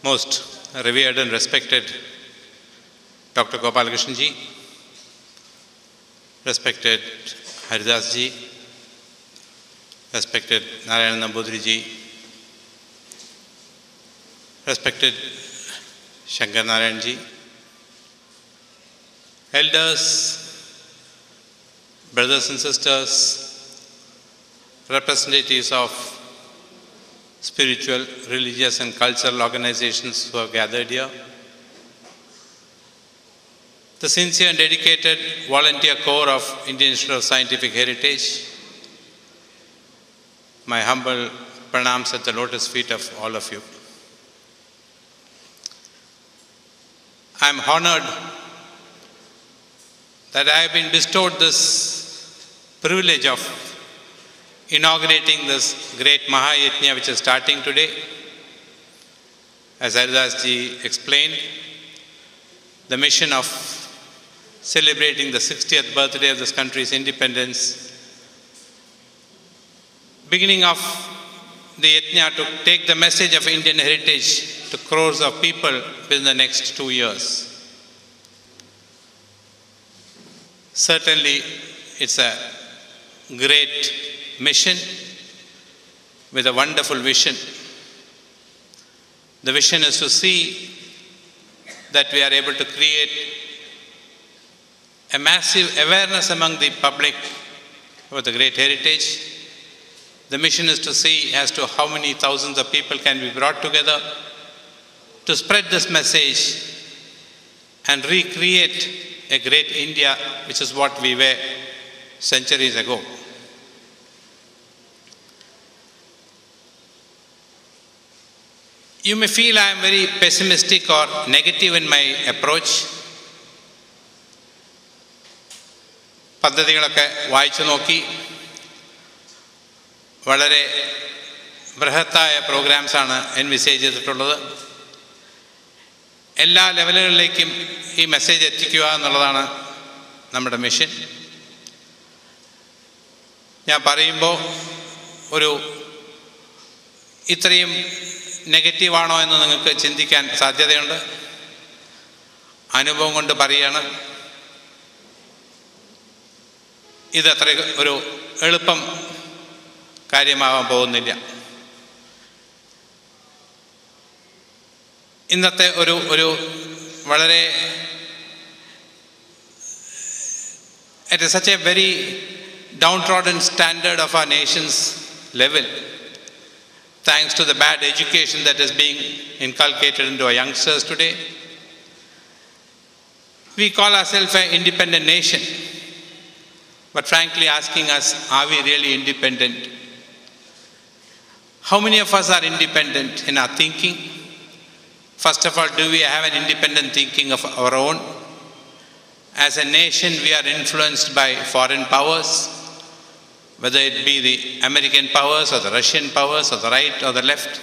most revered and respected Dr. Gopalakrishnan ji, respected Haridas ji, respected Narayana Nambudri ji, respected Shankar Narayan ji, elders, brothers and sisters, representatives of spiritual, religious, and cultural organizations who have gathered here, the sincere and dedicated volunteer corps of Indian Institute of Scientific Heritage, my humble pranams at the lotus feet of all of you. I am honored that I have been bestowed this privilege of inaugurating this great Mahayajna which is starting today. As Haridas ji explained, the mission of celebrating the 60th birthday of this country's independence, beginning of the Yajna to take the message of Indian heritage to crores of people within the next two years. Certainly, it's a great mission with a wonderful vision. The vision is to see that we are able to create a massive awareness among the public about the great heritage. The mission is to see as to how many thousands of people can be brought together to spread this message and recreate a great India, which is what we were centuries ago. You may feel I am very pessimistic or negative in my approach. പദ്ധതികളൊക്കെ വായിച്ചു നോക്കി വളരെ ബൃഹത്തായ പ്രോഗ്രാംസാണ് envisage ചെയ്തിട്ടുള്ളത് എല്ലാ ലെവലുകളിലേക്കും ഈ message എത്തിക്കുക എന്നുള്ളതാണ് നമ്മുടെ മിഷൻ ഞാൻ പറയുമ്പോൾ ഒരു ഇത്രയും നെഗറ്റീവാണോ എന്ന് നിങ്ങൾക്ക് ചിന്തിക്കാൻ സാധ്യതയുണ്ട് അനുഭവം കൊണ്ട് പറയുകയാണ് ഇതത്ര ഒരു എളുപ്പം കാര്യമാവാൻ പോകുന്നില്ല ഇന്നത്തെ ഒരു ഒരു വളരെ at such a very downtrodden standard of our nation's level, thanks to the bad education that is being inculcated into our youngsters today. We call ourselves an independent nation, but frankly asking us, are we really independent? How many of us are independent in our thinking? First of all, do we have an independent thinking of our own? As a nation, we are influenced by foreign powers, whether it be the American powers or the Russian powers or the right or the left.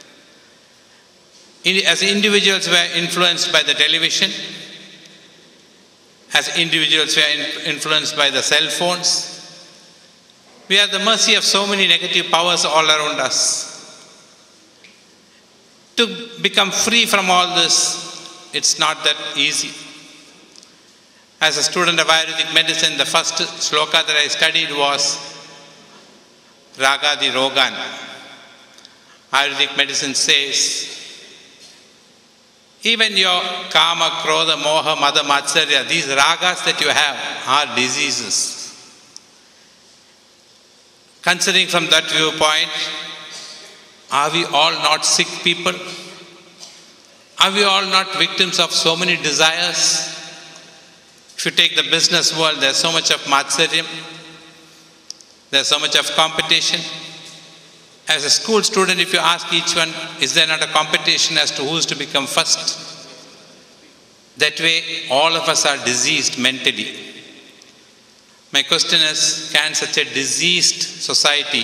As individuals, we are influenced by the television. As individuals, we are influenced by the cell phones. We are at the mercy of so many negative powers all around us. To become free from all this, it's not that easy. As a student of Ayurvedic medicine, the first sloka that I studied was Ragadi Rogan. Ayurvedic medicine says, even your kama, krodha, moha, mada, matsarya, these ragas that you have are diseases. Considering from that viewpoint, are we all not sick people? Are we all not victims of so many desires? If you take the business world, there's so much of matsaryam, there's so much of competition. As a school student, if you ask each one, is there not a competition as to who's to become first? That way, all of us are diseased mentally. My question is can such a diseased society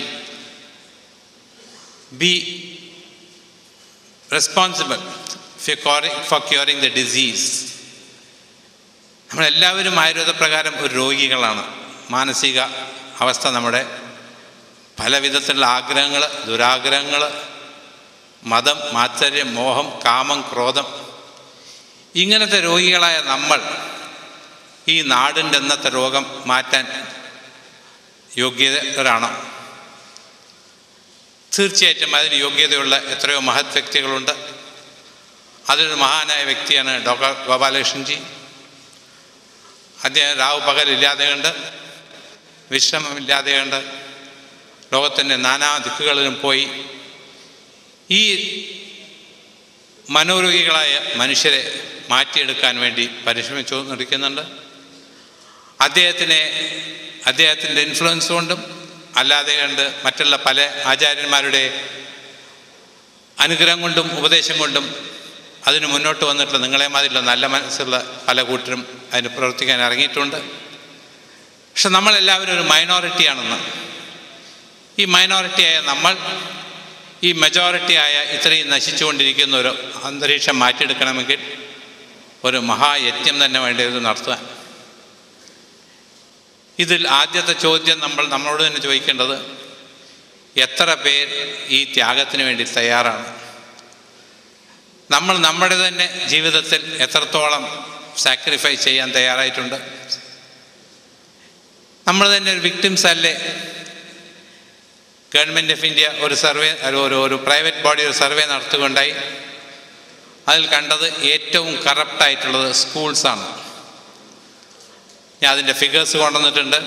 be responsible for curing, for curing the disease? നമ്മളെല്ലാവരും ആയുർവേദ പ്രകാരം ഒരു രോഗികളാണ് മാനസിക അവസ്ഥ നമ്മുടെ പല വിധത്തിലുള്ള ആഗ്രഹങ്ങൾ ദുരാഗ്രഹങ്ങൾ മതം മാത്സര്യം മോഹം കാമം ക്രോധം ഇങ്ങനത്തെ രോഗികളായ നമ്മൾ ഈ നാടിൻ്റെ ഇന്നത്തെ രോഗം മാറ്റാൻ യോഗ്യതരാണോ തീർച്ചയായിട്ടും അതിന് യോഗ്യതയുള്ള എത്രയോ മഹത് വ്യക്തികളുണ്ട് അതിലൊരു മഹാനായ വ്യക്തിയാണ് ഡോക്ടർ ഗോപാലകൃഷ്ണൻജി അദ്ദേഹം രാവ് പകലില്ലാതെ കണ്ട് വിശ്രമമില്ലാതെ കണ്ട് ലോകത്തിൻ്റെ നാനാ ദിക്കുകളിലും പോയി ഈ മനോരോഗികളായ മനുഷ്യരെ മാറ്റിയെടുക്കാൻ വേണ്ടി പരിശ്രമിച്ചു നിൽക്കുന്നുണ്ട് അദ്ദേഹത്തിനെ അദ്ദേഹത്തിൻ്റെ ഇൻഫ്ലുവൻസ് കൊണ്ടും അല്ലാതെ കണ്ട് മറ്റുള്ള പല ആചാര്യന്മാരുടെ അനുഗ്രഹം കൊണ്ടും ഉപദേശം കൊണ്ടും അതിന് മുന്നോട്ട് വന്നിട്ടുള്ള നിങ്ങളെ മാതിരിയുള്ള നല്ല മനസ്സുള്ള പല കൂട്ടരും അതിന് പ്രവർത്തിക്കാൻ ഇറങ്ങിയിട്ടുണ്ട് പക്ഷെ നമ്മളെല്ലാവരും ഒരു മൈനോറിറ്റിയാണെന്ന് ഈ മൈനോറിറ്റിയായ നമ്മൾ ഈ മെജോറിറ്റിയായ ഇത്രയും നശിച്ചുകൊണ്ടിരിക്കുന്ന ഒരു അന്തരീക്ഷം മാറ്റിയെടുക്കണമെങ്കിൽ ഒരു മഹായജ്ഞം തന്നെ വേണ്ടത് നടത്താൻ ഇതിൽ ആദ്യത്തെ ചോദ്യം നമ്മൾ നമ്മളോട് തന്നെ ചോദിക്കേണ്ടത് എത്ര പേർ ഈ ത്യാഗത്തിന് വേണ്ടി തയ്യാറാണ് നമ്മൾ നമ്മുടെ തന്നെ ജീവിതത്തിൽ എത്രത്തോളം സാക്രിഫൈസ് ചെയ്യാൻ തയ്യാറായിട്ടുണ്ട് നമ്മൾ തന്നെ ഒരു വിക്ടിംസ് അല്ലേ ഗവൺമെൻറ് ഓഫ് ഇന്ത്യ ഒരു സർവേ ഒരു ഒരു പ്രൈവറ്റ് ബോഡി ഒരു സർവേ നടത്തുകയുണ്ടായി അതിൽ കണ്ടത് ഏറ്റവും കറപ്റ്റായിട്ടുള്ളത് സ്കൂൾസാണ് ഞാൻ അതിൻ്റെ ഫിഗേഴ്സ് കൊണ്ടുവന്നിട്ടുണ്ട്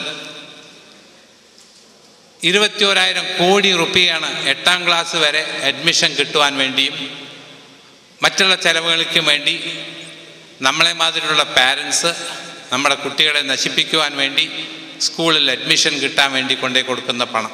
ഇരുപത്തിയോരായിരം കോടി റുപ്യയാണ് എട്ടാം ക്ലാസ് വരെ അഡ്മിഷൻ കിട്ടുവാൻ വേണ്ടിയും മറ്റുള്ള ചെലവുകൾക്കും വേണ്ടി നമ്മളെ മാതിരിയുള്ള പാരൻസ് നമ്മുടെ കുട്ടികളെ നശിപ്പിക്കുവാൻ വേണ്ടി സ്കൂളിൽ അഡ്മിഷൻ കിട്ടാൻ വേണ്ടി കൊണ്ടേ കൊടുക്കുന്ന പണം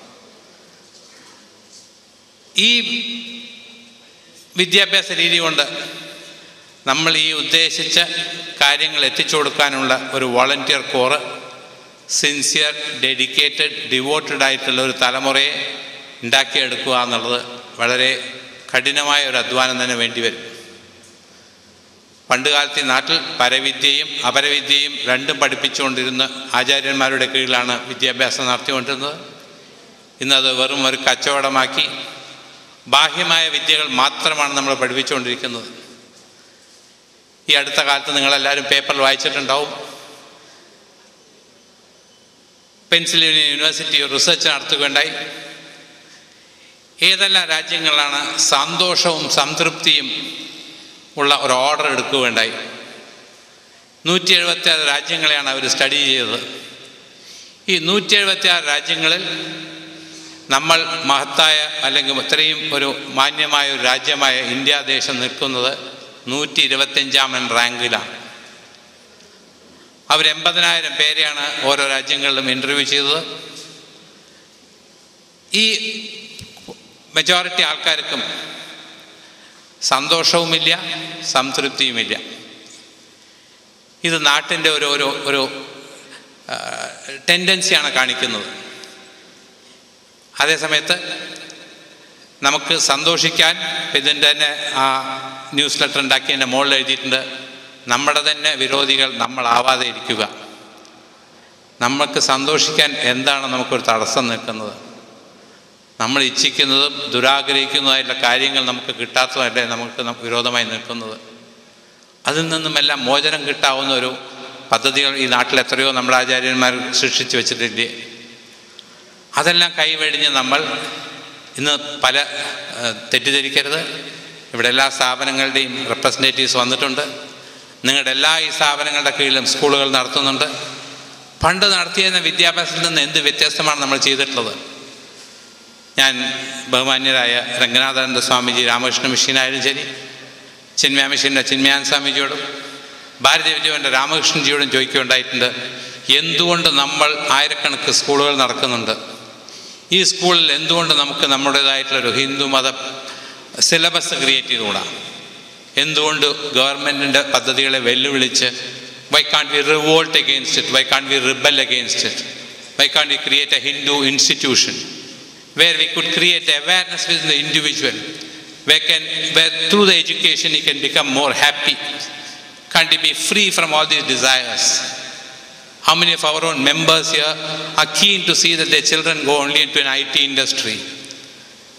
ഈ വിദ്യാഭ്യാസ രീതി കൊണ്ട് നമ്മൾ ഈ ഉദ്ദേശിച്ച കാര്യങ്ങൾ എത്തിച്ചു കൊടുക്കാനുള്ള ഒരു volunteer corps sincere dedicated devoted ആയിട്ടുള്ള ഒരു തലമുറയെ ഉണ്ടാക്കിയെടുക്കുക എന്നുള്ളത് വളരെ കഠിനമായ ഒരു അധ്വാനം തന്നെ വേണ്ടിവരും പണ്ട് കാലത്ത് ഈ നാട്ടിൽ പരവിദ്യയും അപരവിദ്യയും രണ്ടും പഠിപ്പിച്ചുകൊണ്ടിരുന്ന ആചാര്യന്മാരുടെ കീഴിലാണ് വിദ്യാഭ്യാസം നടത്തിക്കൊണ്ടിരുന്നത് ഇന്നത് വെറും ഒരു കച്ചവടമാക്കി ബാഹ്യമായ വിദ്യകൾ മാത്രമാണ് നമ്മൾ പഠിപ്പിച്ചുകൊണ്ടിരിക്കുന്നത് ഈ അടുത്ത കാലത്ത് നിങ്ങളെല്ലാവരും പേപ്പറിൽ വായിച്ചിട്ടുണ്ടാവും പെൻസിൽവേനിയ യൂണിവേഴ്സിറ്റി ഒരു റിസർച്ച് നടത്തുകയുണ്ടായി ഏതെല്ലാം രാജ്യങ്ങളാണ് സന്തോഷവും സംതൃപ്തിയും ഉള്ള ഒരു ഓർഡർ എടുക്കുകയുണ്ടായി നൂറ്റി എഴുപത്തി ആറ് രാജ്യങ്ങളെയാണ് അവർ സ്റ്റഡി ചെയ്തത് ഈ നൂറ്റി എഴുപത്തി ആറ് രാജ്യങ്ങളിൽ നമ്മൾ മഹത്തായ അല്ലെങ്കിൽ ഇത്രയും ഒരു മാന്യമായ ഒരു രാജ്യമായ ഇന്ത്യ ദേശം നിൽക്കുന്നത് നൂറ്റി ഇരുപത്തഞ്ചാമൻ റാങ്കിലാണ് അവർ എൺപതിനായിരം പേരെയാണ് ഓരോ രാജ്യങ്ങളിലും ഇൻ്റർവ്യൂ ചെയ്തത് ഈ മെജോറിറ്റി ആൾക്കാർക്കും സന്തോഷവുമില്ല സംതൃപ്തിയുമില്ല ഇത് നാട്ടിൻ്റെ ഒരു ഒരു ഒരു ടെൻഡൻസിയാണ് കാണിക്കുന്നത് അതേസമയത്ത് നമുക്ക് സന്തോഷിക്കാൻ ഇതിൻ്റെ തന്നെ ആ ന്യൂസ് ലെറ്റർ ഉണ്ടാക്കി എൻ്റെ മുകളിൽ എഴുതിയിട്ടുണ്ട് നമ്മുടെ തന്നെ വിരോധികൾ നമ്മളാവാതെ ഇരിക്കുക നമുക്ക് സന്തോഷിക്കാൻ എന്താണ് നമുക്കൊരു തടസ്സം നിൽക്കുന്നത് നമ്മൾ ഇച്ഛിക്കുന്നതും ദുരാഗ്രഹിക്കുന്നതായിട്ടുള്ള കാര്യങ്ങൾ നമുക്ക് കിട്ടാത്തതല്ലേ നമുക്ക് നം- വിരോധമായി നിൽക്കുന്നത് അതിൽ നിന്നുമെല്ലാം മോചനം കിട്ടാവുന്ന ഒരു പദ്ധതികൾ ഈ നാട്ടിൽ എത്രയോ നമ്മുടെ ആചാര്യന്മാർ സൃഷ്ടിച്ചു വെച്ചിട്ടില്ലേ അതെല്ലാം കൈവെടിഞ്ഞ് നമ്മൾ ഇന്ന് പല ഏഹ്, തെറ്റിദ്ധരിക്കരുത് ഇവിടെ എല്ലാ സ്ഥാപനങ്ങളുടെയും റെപ്രസെൻറ്റേറ്റീവ്സ് വന്നിട്ടുണ്ട് നിങ്ങളുടെ എല്ലാ ഈ സ്ഥാപനങ്ങളുടെ കീഴിലും സ്കൂളുകൾ നടത്തുന്നുണ്ട് പണ്ട് നടത്തിയിരുന്ന വിദ്യാഭ്യാസത്തിൽ നിന്ന് എന്ത് വ്യത്യസ്തമാണ് നമ്മൾ ചെയ്തിട്ടുള്ളത് ഞാൻ ബഹുമാന്യരായ രംഗനാഥാനന്ദ സ്വാമിജി രാമകൃഷ്ണ മിഷനായാലും ശരി ചിന്മയ മിഷൻ്റെ ചിന്മയാൻ സ്വാമിജിയോടും ഭാരതീയ വിദ്യാഭവൻ്റെ രാമകൃഷ്ണൻജിയോടും ചോദിക്കുകയുണ്ടായിട്ടുണ്ട് എന്തുകൊണ്ട് നമ്മൾ ആയിരക്കണക്ക് സ്കൂളുകൾ നടക്കുന്നുണ്ട് ഈ സ്കൂളിൽ എന്തുകൊണ്ട് നമുക്ക് നമ്മുടേതായിട്ടുള്ളൊരു ഹിന്ദു മത സിലബസ് ക്രിയേറ്റ് ചെയ്തുകൂടാ എന്തുകൊണ്ട് ഗവൺമെൻറ്റിൻ്റെ പദ്ധതികളെ വെല്ലുവിളിച്ച് why can't we revolt against it why can't we rebel against it why can't we create a Hindu institution where we could create awareness within the individual, where, can, where through the education he can become more happy, can't he be free from all these desires? How many of our own members here are keen to see that their children go only into an IT industry?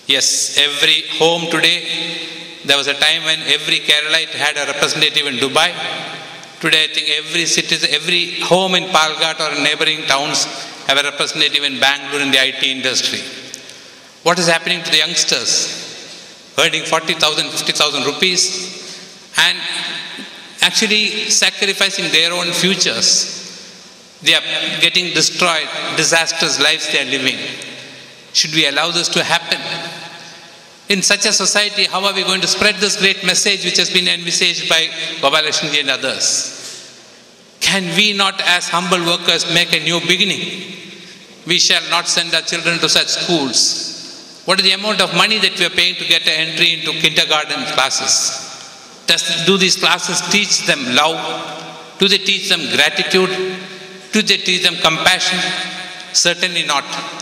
Yes, every home today, there was a time when every Keralite had a representative in Dubai. Today, I think every citizen, every home in Palghat or in neighboring towns have a representative in Bangalore in the IT industry. What is happening to the youngsters? Earning 40,000, 50,000 rupees and actually sacrificing their own futures. They are getting destroyed, disastrous lives they are living. Should we allow this to happen? In such a society, how are we going to spread this great message which has been envisaged by Gopalakrishnan and others? Can we not, as humble workers, make a new beginning? We shall not send our children to such schools. What is the amount of money that we are paying to get an entry into kindergarten classes? Does, do these classes teach them love? Do they teach them gratitude? Do they teach them compassion? Certainly not.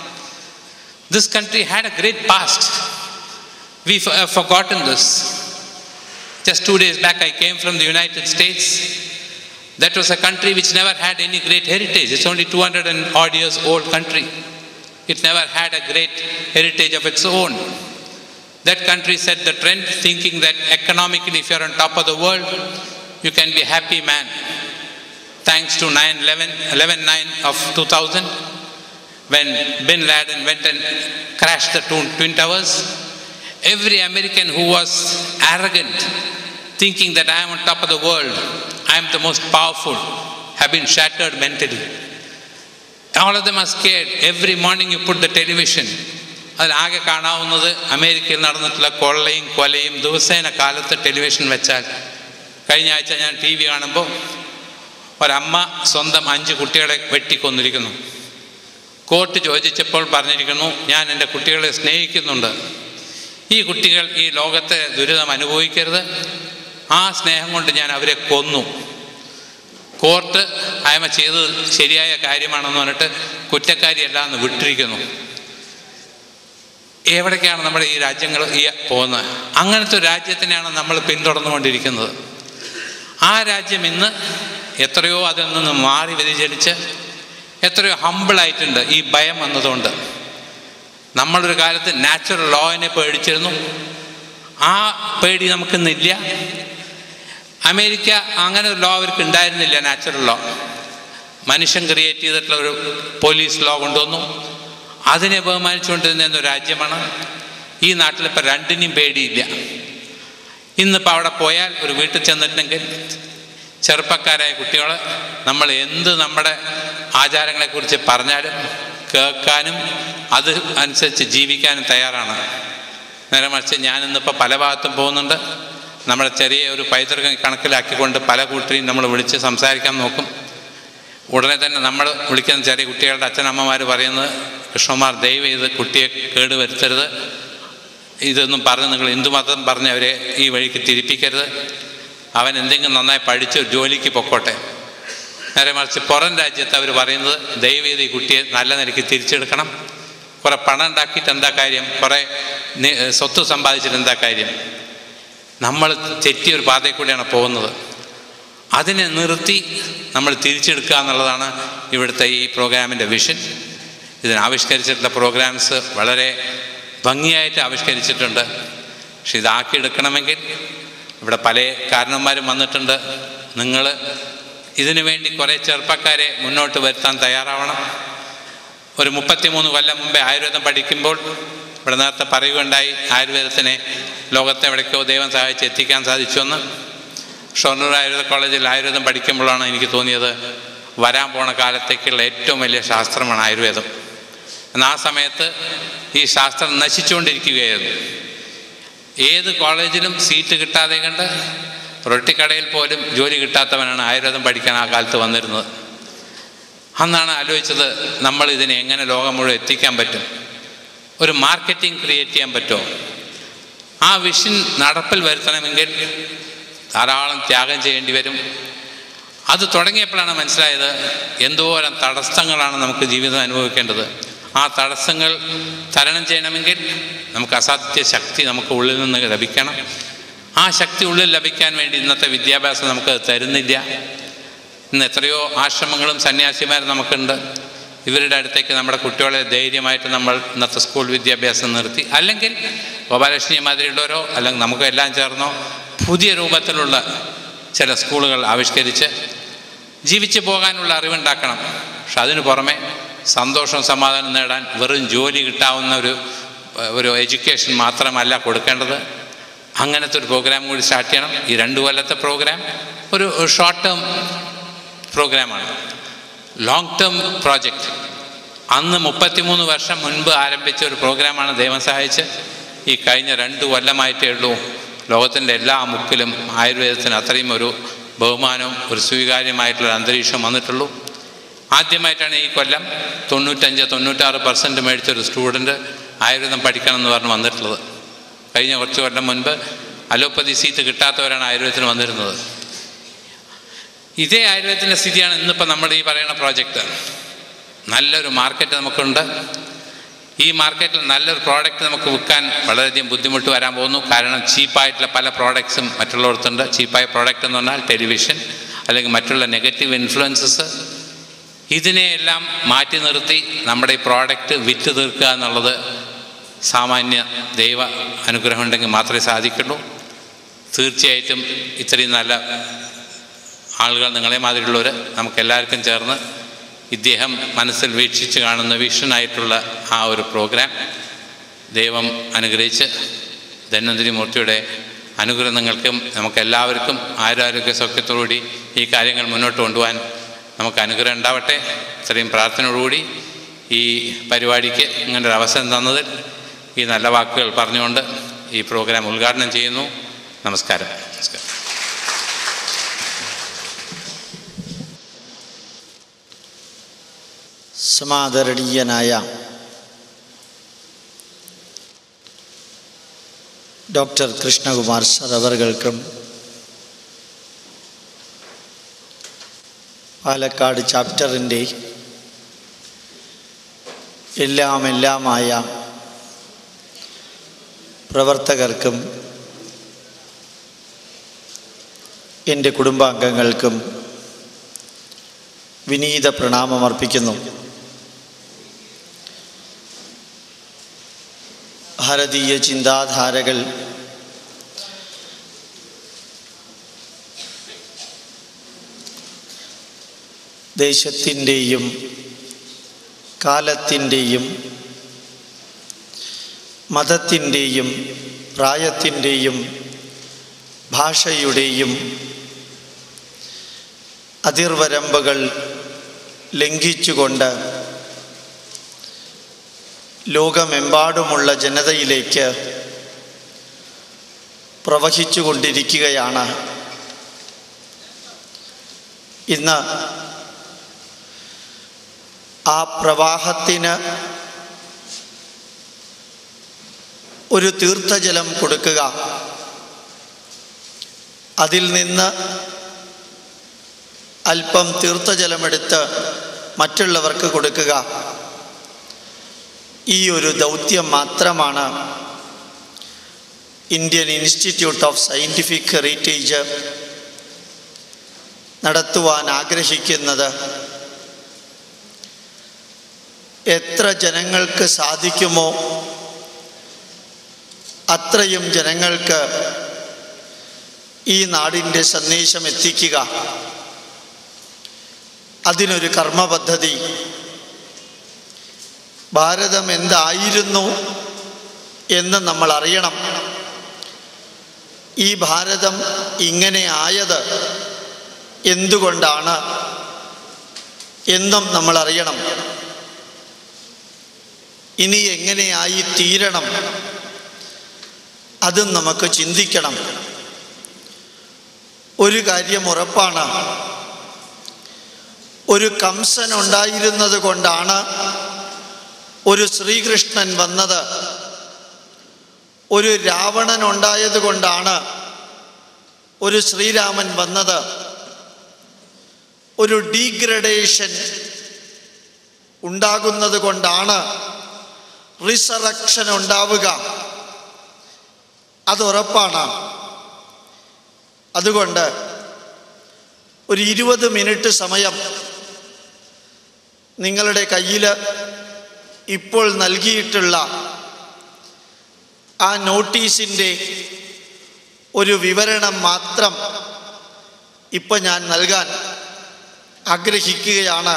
This country had a great past. We have forgotten this. Just two days back, I came from the United States. That was a country which never had any great heritage. It's only 200 and odd years old country. It never had a great heritage of its own. That country set the trend, thinking that economically, if you're on top of the world, you can be a happy man. Thanks to 9 11, 11 9 of 2000, when Bin Laden went and crashed the twin, twin towers, every American who was arrogant, thinking that I am on top of the world, I am the most powerful, have been shattered mentally. All of them are scared. Every morning you put the television. അതിലാകെ കാണാവുന്നത് അമേരിക്കയിൽ നടന്നിട്ടുള്ള കൊള്ളയും കൊലയും ദിവസേന കാലത്ത് television വെച്ചാൽ കഴിഞ്ഞ ആഴ്ച ഞാൻ ടി വി കാണുമ്പോൾ ഒരമ്മ സ്വന്തം അഞ്ച് കുട്ടികളെ വെട്ടിക്കൊന്നിരിക്കുന്നു കോർട്ട് ചോദിച്ചപ്പോൾ പറഞ്ഞിരിക്കുന്നു ഞാൻ എൻ്റെ കുട്ടികളെ സ്നേഹിക്കുന്നുണ്ട് ഈ കുട്ടികൾ ഈ ലോകത്തെ ദുരിതം അനുഭവിക്കരുത് ആ സ്നേഹം കൊണ്ട് ഞാൻ അവരെ കൊന്നു കോർട്ട് അയമ ചെയ്തത് ശരിയായ കാര്യമാണെന്ന് പറഞ്ഞിട്ട് കുറ്റക്കാരിയല്ല എന്ന് വിട്ടിരിക്കുന്നു എവിടേക്കാണ് നമ്മുടെ ഈ രാജ്യങ്ങൾ ഈ പോകുന്നത് അങ്ങനത്തെ ഒരു രാജ്യത്തിനെയാണ് നമ്മൾ പിന്തുടർന്നുകൊണ്ടിരിക്കുന്നത് ആ രാജ്യം ഇന്ന് എത്രയോ അതിൽ നിന്ന് മാറി വ്യതിചലിച്ച് എത്രയോ ഹമ്പിളായിട്ടുണ്ട് ഈ ഭയം വന്നതുകൊണ്ട് നമ്മളൊരു കാലത്ത് നാച്ചുറൽ ലോയിനെ പേടിച്ചിരുന്നു ആ പേടി നമുക്കിന്നില്ല അമേരിക്ക അങ്ങനെ ഒരു ലോ അവർക്ക് ഉണ്ടായിരുന്നില്ല നാച്ചുറൽ ലോ മനുഷ്യൻ ക്രിയേറ്റ് ചെയ്തിട്ടുള്ള ഒരു പോലീസ് ലോ കൊണ്ടുവന്നു അതിനെ ബഹുമാനിച്ചുകൊണ്ടിരുന്ന ഒരു രാജ്യമാണ് ഈ നാട്ടിലിപ്പോൾ രണ്ടിനും പേടിയില്ല ഇന്നിപ്പോൾ അവിടെ പോയാൽ ഒരു വീട്ടിൽ ചെന്നിട്ടുണ്ടെങ്കിൽ ചെറുപ്പക്കാരായ കുട്ടികൾ നമ്മൾ എന്ത് നമ്മുടെ ആചാരങ്ങളെക്കുറിച്ച് പറഞ്ഞാലും കേൾക്കാനും അത് അനുസരിച്ച് ജീവിക്കാനും തയ്യാറാണ് നേരെ മറിച്ച് ഞാനിന്നിപ്പോൾ പല ഭാഗത്തും പോകുന്നുണ്ട് നമ്മുടെ ചെറിയ ഒരു പൈതൃകം കണക്കിലാക്കിക്കൊണ്ട് പല കൂട്ടരെയും നമ്മൾ വിളിച്ച് സംസാരിക്കാൻ നോക്കും ഉടനെ തന്നെ നമ്മൾ വിളിക്കുന്ന ചെറിയ കുട്ടികളുടെ അച്ഛനമ്മമാർ പറയുന്നത് കൃഷ്ണകുമാർ ദയവ് ചെയ്ത് കുട്ടിയെ കേടുവരുത്തരുത് ഇതൊന്നും പറഞ്ഞ് നിങ്ങൾ ഹിന്ദു മതം പറഞ്ഞ് അവരെ ഈ വഴിക്ക് തിരിപ്പിക്കരുത് അവൻ എന്തെങ്കിലും നന്നായി പഠിച്ച് ഒരു ജോലിക്ക് പൊക്കോട്ടെ നേരെ മറിച്ച് പുറം രാജ്യത്ത് അവർ പറയുന്നത് ദയവ് ചെയ്ത് ഈ കുട്ടിയെ നല്ല നിലയ്ക്ക് തിരിച്ചെടുക്കണം കുറേ പണം ഉണ്ടാക്കിയിട്ട് എന്താ കാര്യം കുറേ നി- സ്വത്ത് സമ്പാദിച്ചിട്ട് എന്താ കാര്യം നമ്മൾ തെറ്റിയ ഒരു പാതയിൽ കൂടിയാണ് പോകുന്നത് അതിനെ നിർത്തി നമ്മൾ തിരിച്ചെടുക്കുക എന്നുള്ളതാണ് ഇവിടുത്തെ ഈ പ്രോഗ്രാമിൻ്റെ വിഷൻ ഇതിന് ആവിഷ്കരിച്ചിട്ടുള്ള പ്രോഗ്രാംസ് വളരെ ഭംഗിയായിട്ട് ആവിഷ്കരിച്ചിട്ടുണ്ട് പക്ഷെ ഇതാക്കിയെടുക്കണമെങ്കിൽ ഇവിടെ പല കാരണന്മാരും വന്നിട്ടുണ്ട് നിങ്ങൾ ഇതിനു വേണ്ടി കുറേ ചെറുപ്പക്കാരെ മുന്നോട്ട് വരുത്താൻ തയ്യാറാവണം ഒരു മുപ്പത്തിമൂന്ന് കൊല്ലം മുമ്പേ ആയുർവേദം പഠിക്കുമ്പോൾ ഇവിടെ നേരത്തെ പറയുകയുണ്ടായി ആയുർവേദത്തിനെ ലോകത്തെ എവിടേക്കോ ദൈവം സഹായിച്ച് എത്തിക്കാൻ സാധിച്ചുവെന്ന് ഷൊർണൂർ ആയുർവേദ കോളേജിൽ ആയുർവേദം പഠിക്കുമ്പോഴാണ് എനിക്ക് തോന്നിയത് വരാൻ പോണ കാലത്തേക്കുള്ള ഏറ്റവും വലിയ ശാസ്ത്രമാണ് ആയുർവേദം എന്നാൽ ആ സമയത്ത് ഈ ശാസ്ത്രം നശിച്ചുകൊണ്ടിരിക്കുകയായിരുന്നു ഏത് കോളേജിലും സീറ്റ് കിട്ടാതെ കണ്ട് റൊട്ടിക്കടയിൽ പോലും ജോലി കിട്ടാത്തവനാണ് ആയുർവേദം പഠിക്കാൻ ആ കാലത്ത് വന്നിരുന്നത് അന്നാണ് ആലോചിച്ചത് നമ്മൾ ഇതിനെ എങ്ങനെ ലോകം മുഴുവൻ എത്തിക്കാൻ പറ്റും ഒരു മാർക്കറ്റിംഗ് ക്രിയേറ്റ് ചെയ്യാൻ പറ്റുമോ ആ വിഷൻ നടപ്പിൽ വരുത്തണമെങ്കിൽ ധാരാളം ത്യാഗം ചെയ്യേണ്ടി വരും അത് തുടങ്ങിയപ്പോഴാണ് മനസ്സിലായത് എന്തോരം തടസ്സങ്ങളാണ് നമുക്ക് ജീവിതം അനുഭവിക്കേണ്ടത് ആ തടസ്സങ്ങൾ തരണം ചെയ്യണമെങ്കിൽ നമുക്ക് അസാധ്യ ശക്തി നമുക്ക് ഉള്ളിൽ നിന്ന് ലഭിക്കണം ആ ശക്തി ഉള്ളിൽ ലഭിക്കാൻ വേണ്ടി ഇന്നത്തെ വിദ്യാഭ്യാസം നമുക്ക് തരുന്നില്ല ഇന്ന് എത്രയോ ആശ്രമങ്ങളും സന്യാസിമാരും നമുക്കുണ്ട് ഇവരുടെ അടുത്തേക്ക് നമ്മുടെ കുട്ടികളെ ധൈര്യമായിട്ട് നമ്മൾ ഇന്നത്തെ സ്കൂൾ വിദ്യാഭ്യാസം നിർത്തി അല്ലെങ്കിൽ ഗോപാലകൃഷ്ണി മാതിരിയുള്ളവരോ അല്ലെങ്കിൽ നമുക്ക് എല്ലാം ചേർന്നോ പുതിയ രൂപത്തിലുള്ള ചില സ്കൂളുകൾ ആവിഷ്കരിച്ച് ജീവിച്ചു പോകാനുള്ള അറിവുണ്ടാക്കണം പക്ഷെ അതിനു പുറമെ സന്തോഷവും സമാധാനം നേടാൻ വെറും ജോലി കിട്ടാവുന്ന ഒരു ഒരു എഡ്യൂക്കേഷൻ മാത്രമല്ല കൊടുക്കേണ്ടത് അങ്ങനത്തെ ഒരു പ്രോഗ്രാം കൂടി സ്റ്റാർട്ട് ചെയ്യണം ഈ രണ്ട് കൊല്ലത്തെ പ്രോഗ്രാം ഒരു ഷോർട്ട് ടേം പ്രോഗ്രാമാണ് ലോങ് ടേം പ്രോജക്റ്റ് അന്ന് മുപ്പത്തിമൂന്ന് വർഷം മുൻപ് ആരംഭിച്ച ഒരു പ്രോഗ്രാമാണ് ദൈവം സഹായിച്ച് ഈ കഴിഞ്ഞ രണ്ട് കൊല്ലമായിട്ടേ ഉള്ളൂ ലോകത്തിൻ്റെ എല്ലാ മുക്കിലും ആയുർവേദത്തിന് അത്രയും ഒരു ബഹുമാനവും ഒരു സ്വീകാര്യമായിട്ടുള്ള അന്തരീക്ഷം വന്നിട്ടുള്ളൂ ആദ്യമായിട്ടാണ് ഈ കൊല്ലം തൊണ്ണൂറ്റഞ്ച് തൊണ്ണൂറ്റാറ് പെർസെൻറ്റ് മേടിച്ചൊരു സ്റ്റുഡൻറ്റ് ആയുർവേദം പഠിക്കണം എന്ന് പറഞ്ഞ് വന്നിട്ടുള്ളത് കഴിഞ്ഞ കുറച്ച് കൊല്ലം മുൻപ് അലോപ്പതി സീറ്റ് കിട്ടാത്തവരാണ് ആയുർവേദത്തിന് വന്നിരുന്നത് ഇതേ ആയുർവേദത്തിൻ്റെ സ്ഥിതിയാണ് ഇന്നിപ്പോൾ നമ്മൾ ഈ പറയുന്ന പ്രോജക്റ്റ് നല്ലൊരു മാർക്കറ്റ് നമുക്കുണ്ട് ഈ മാർക്കറ്റിൽ നല്ലൊരു പ്രോഡക്റ്റ് നമുക്ക് വിൽക്കാൻ വളരെയധികം ബുദ്ധിമുട്ട് വരാൻ പോകുന്നു കാരണം ചീപ്പായിട്ടുള്ള പല പ്രോഡക്ട്സും മറ്റുള്ളവർക്കുണ്ട് ചീപ്പായ പ്രോഡക്റ്റ് എന്ന് പറഞ്ഞാൽ ടെലിവിഷൻ അല്ലെങ്കിൽ മറ്റുള്ള നെഗറ്റീവ് ഇൻഫ്ലുവൻസസ് ഇതിനെയെല്ലാം മാറ്റി നിർത്തി നമ്മുടെ ഈ പ്രോഡക്റ്റ് വിറ്റ് തീർക്കുക എന്നുള്ളത് സാമാന്യ ദൈവ അനുഗ്രഹം ഉണ്ടെങ്കിൽ മാത്രമേ സാധിക്കുള്ളൂ തീർച്ചയായിട്ടും ഇത്രയും നല്ല ആളുകൾ നിങ്ങളെ മാതിരിയുള്ളവർ നമുക്കെല്ലാവർക്കും ചേർന്ന് ഇദ്ദേഹം മനസ്സിൽ വീക്ഷിച്ച് കാണുന്ന വിഷനായിട്ടുള്ള ആ ഒരു പ്രോഗ്രാം ദൈവം അനുഗ്രഹിച്ച് ധന്വന്തിരി മൂർത്തിയുടെ അനുഗ്രഹം നിങ്ങൾക്കും നമുക്കെല്ലാവർക്കും ആരോഗ്യ സൗഖ്യത്തോടുകൂടി ഈ കാര്യങ്ങൾ മുന്നോട്ട് കൊണ്ടുപോകാൻ നമുക്ക് അനുഗ്രഹം ഉണ്ടാവട്ടെ ഇത്രയും പ്രാർത്ഥനയോടുകൂടി ഈ പരിപാടിക്ക് ഇങ്ങനെ ഒരു അവസരം തന്നതിൽ ഈ നല്ല വാക്കുകൾ പറഞ്ഞുകൊണ്ട് ഈ പ്രോഗ്രാം ഉദ്ഘാടനം ചെയ്യുന്നു നമസ്കാരം നമസ്കാരം സമാദരണീയനായ ഡോക്ടർ കൃഷ്ണകുമാർ സർ അവർകൾക്കും പാലക്കാട് ചാപ്റ്ററിൻ്റെ എല്ലാം എല്ലാമായ പ്രവർത്തകർക്കും എൻ്റെ കുടുംബാംഗങ്ങൾക്കും വിനീത പ്രണാമം അർപ്പിക്കുന്നു ഭാരതീയ ചിന്താധാരകൾ ദേശത്തിൻ്റെയും കാലത്തിൻ്റെയും മതത്തിൻ്റെയും പ്രായത്തിൻ്റെയും ഭാഷയുടെയും അതിർവരമ്പുകൾ ലംഘിച്ചുകൊണ്ട് ലോകമെമ്പാടുമുള്ള ജനതയിലേക്ക് പ്രവഹിച്ചു കൊണ്ടിരിക്കുകയാണ് ഇന്ന് ആ പ്രവാഹത്തിന് ഒരു തീർത്ഥജലം കൊടുക്കുക അതിൽ നിന്ന് അല്പം തീർത്ഥജലമെടുത്ത് മറ്റുള്ളവർക്ക് കൊടുക്കുക ഈ ഒരു ദൗത്യം മാത്രമാണ് Indian Institute of Scientific Heritage നടത്തുവാൻ ആഗ്രഹിക്കുന്നത് എത്ര ജനങ്ങൾക്ക് സാധിക്കുമോ അത്രയും ജനങ്ങൾക്ക് ഈ നാടിൻ്റെ സന്ദേശം എത്തിക്കുക അതിനൊരു കർമ്മപദ്ധതി ഭാരതം എന്തായിരുന്നു എന്ന് നമ്മൾ അറിയണം ഈ ഭാരതം ഇങ്ങനെ ആയത് എന്തുകൊണ്ടാണ് എന്നും നമ്മൾ അറിയണം ഇനി എങ്ങനെയായി തീരണം അതും നമുക്ക് ചിന്തിക്കണം ഒരു കാര്യം ഉറപ്പാണ് ഒരു കംസൻ ഉണ്ടായിരുന്നത് കൊണ്ടാണ് ഒരു ശ്രീകൃഷ്ണൻ വന്നത് ഒരു രാവണൻ ഉണ്ടായത് കൊണ്ടാണ് ഒരു ശ്രീരാമൻ വന്നത് ഒരു ഡീഗ്രഡേഷൻ ഉണ്ടാകുന്നത് കൊണ്ടാണ് റിസറക്ഷൻ ഉണ്ടാവുക അത് ഉറപ്പാണ് അതുകൊണ്ട് ഒരു ഇരുപത് മിനിറ്റ് സമയം നിങ്ങളുടെ കയ്യിൽ ഇപ്പോൾ നൽകിയിട്ടുള്ള ആ നോട്ടീസിൻ്റെ ഒരു വിവരണം മാത്രം ഇപ്പം ഞാൻ നൽകാൻ ആഗ്രഹിക്കുകയാണ്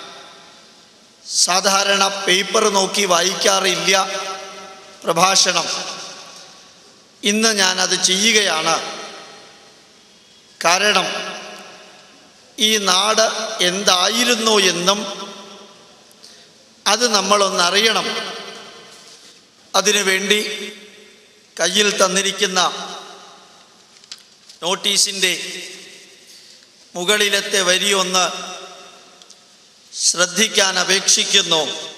സാധാരണ പേപ്പർ നോക്കി വായിക്കാറില്ല പ്രഭാഷണം ഇന്ന് ഞാനത് ചെയ്യുകയാണ് കാരണം ഈ നാട് എന്തായിരുന്നു എന്നും അത് നമ്മളൊന്നറിയണം അതിനുവേണ്ടി കയ്യിൽ തന്നിരിക്കുന്ന നോട്ടീസിൻ്റെ മുകളിലത്തെ വരി ഒന്ന് ശ്രദ്ധിക്കാൻ അപേക്ഷിക്കുന്നു